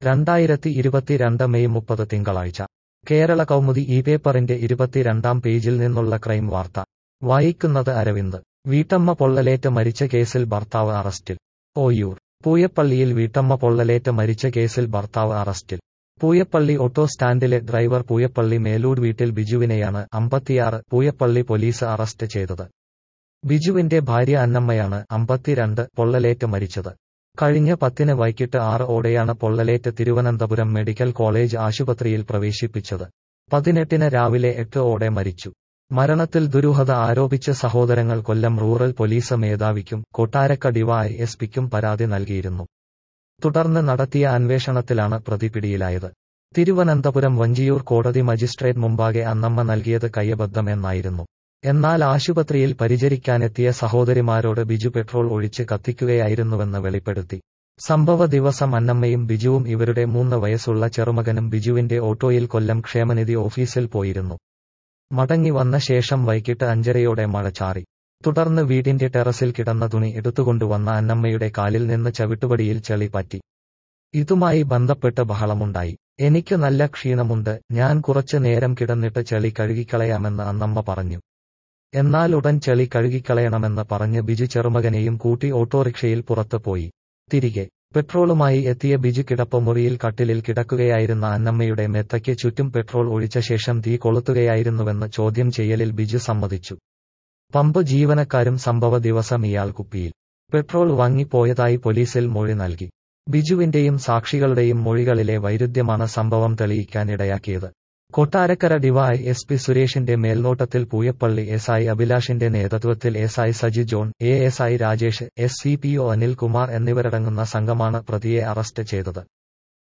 രണ്ടായിരത്തി ഇരുപത്തിരണ്ട് മെയ് മുപ്പത് തിങ്കളാഴ്ച കേരള കൗമുദി ഈ പേപ്പറിന്റെ ഇരുപത്തിരണ്ടാം പേജിൽ നിന്നുള്ള ക്രൈം വാർത്ത വായിക്കുന്നത് അരവിന്ദ് വീട്ടമ്മ പൊള്ളലേറ്റ് മരിച്ച കേസിൽ ഭർത്താവ് അറസ്റ്റിൽ ഓയൂർ പൂയപ്പള്ളിയിൽ വീട്ടമ്മ പൊള്ളലേറ്റ് മരിച്ച കേസിൽ ഭർത്താവ് അറസ്റ്റിൽ പൂയപ്പള്ളി ഓട്ടോ സ്റ്റാൻഡിലെ ഡ്രൈവർ പൂയപ്പള്ളി മേലൂർ വീട്ടിൽ ബിജുവിനെയാണ് അമ്പത്തിയാറ് പൂയപ്പള്ളി പോലീസ് അറസ്റ്റ് ചെയ്തത് ബിജുവിന്റെ ഭാര്യ അന്നമ്മയാണ് അമ്പത്തിരണ്ട് പൊള്ളലേറ്റ് മരിച്ചത് കഴിഞ്ഞ പത്തിന് വൈകിട്ട് ആറ് ഓടെയാണ് പൊള്ളലേറ്റ് തിരുവനന്തപുരം മെഡിക്കൽ കോളേജ് ആശുപത്രിയിൽ പ്രവേശിപ്പിച്ചത് പതിനെട്ടിന് രാവിലെ എട്ട് ഓടെ മരിച്ചു മരണത്തിൽ ദുരൂഹത ആരോപിച്ച് സഹോദരങ്ങൾ കൊല്ലം റൂറൽ പോലീസ് മേധാവിക്കും കൊട്ടാരക്ക ഡിവൈ എസ് പിക്കും പരാതി നൽകിയിരുന്നു തുടർന്ന് നടത്തിയ അന്വേഷണത്തിലാണ് പ്രതി പിടിയിലായത് തിരുവനന്തപുരം വഞ്ചിയൂർ കോടതി മജിസ്ട്രേറ്റ് മുമ്പാകെ അന്നമ്മ നൽകിയത് കയ്യബദ്ധമെന്നായിരുന്നു എന്നാൽ ആശുപത്രിയിൽ പരിചരിക്കാനെത്തിയ സഹോദരിമാരോട് ബിജു പെട്രോൾ ഒഴിച്ച് കത്തിക്കുകയായിരുന്നുവെന്ന് വെളിപ്പെടുത്തി സംഭവ ദിവസം അന്നമ്മയും ബിജുവും ഇവരുടെ മൂന്ന് വയസ്സുള്ള ചെറുമകനും ബിജുവിന്റെ ഓട്ടോയിൽ കൊല്ലം ക്ഷേമനിധി ഓഫീസിൽ പോയിരുന്നു മടങ്ങി വന്ന ശേഷം വൈകിട്ട് അഞ്ചരയോടെ മഴ ചാറി തുടർന്ന് വീടിന്റെ ടെറസിൽ കിടന്ന തുണി എടുത്തുകൊണ്ടുവന്ന അന്നമ്മയുടെ കാലിൽ നിന്ന് ചവിട്ടുപടിയിൽ ചെളി പറ്റി ഇതുമായി ബന്ധപ്പെട്ട് ബഹളമുണ്ടായി എനിക്ക് നല്ല ക്ഷീണമുണ്ട് ഞാൻ കുറച്ചു നേരം കിടന്നിട്ട് ചെളി കഴുകിക്കളയാമെന്ന് അന്നമ്മ പറഞ്ഞു എന്നാൽ ഉടൻ ചെളി കഴുകിക്കളയണമെന്ന് പറഞ്ഞ് ബിജു ചെറുമകനെയും കൂട്ടി ഓട്ടോറിക്ഷയിൽ പുറത്തു പോയി തിരികെ പെട്രോളുമായി എത്തിയ ബിജു കിടപ്പുമുറിയിൽ കട്ടിലിൽ കിടക്കുകയായിരുന്ന അന്നമ്മയുടെ മെത്തയ്ക്ക് ചുറ്റും പെട്രോൾ ഒഴിച്ച ശേഷം തീ കൊളുത്തുകയായിരുന്നുവെന്ന് ചോദ്യം ചെയ്യലിൽ ബിജു സമ്മതിച്ചു പമ്പ് ജീവനക്കാരും സംഭവ ദിവസം ഇയാൾ കുപ്പിയിൽ പെട്രോൾ വാങ്ങിപ്പോയതായി പോലീസിൽ മൊഴി നൽകി ബിജുവിന്റെയും സാക്ഷികളുടെയും മൊഴികളിലെ വൈരുദ്ധ്യമാണ് സംഭവം തെളിയിക്കാൻ ഇടയാക്കിയത് കൊട്ടാരക്കര ഡിവൈ എസ് പി സുരേഷിന്റെ മേൽനോട്ടത്തിൽ പൂയപ്പള്ളി എസ് ഐ അഭിലാഷിന്റെ നേതൃത്വത്തിൽ S I Saji John A S I Rajesh S C P O Anilkumar എന്നിവരടങ്ങുന്ന സംഘമാണ് പ്രതിയെ അറസ്റ്റ് ചെയ്തത്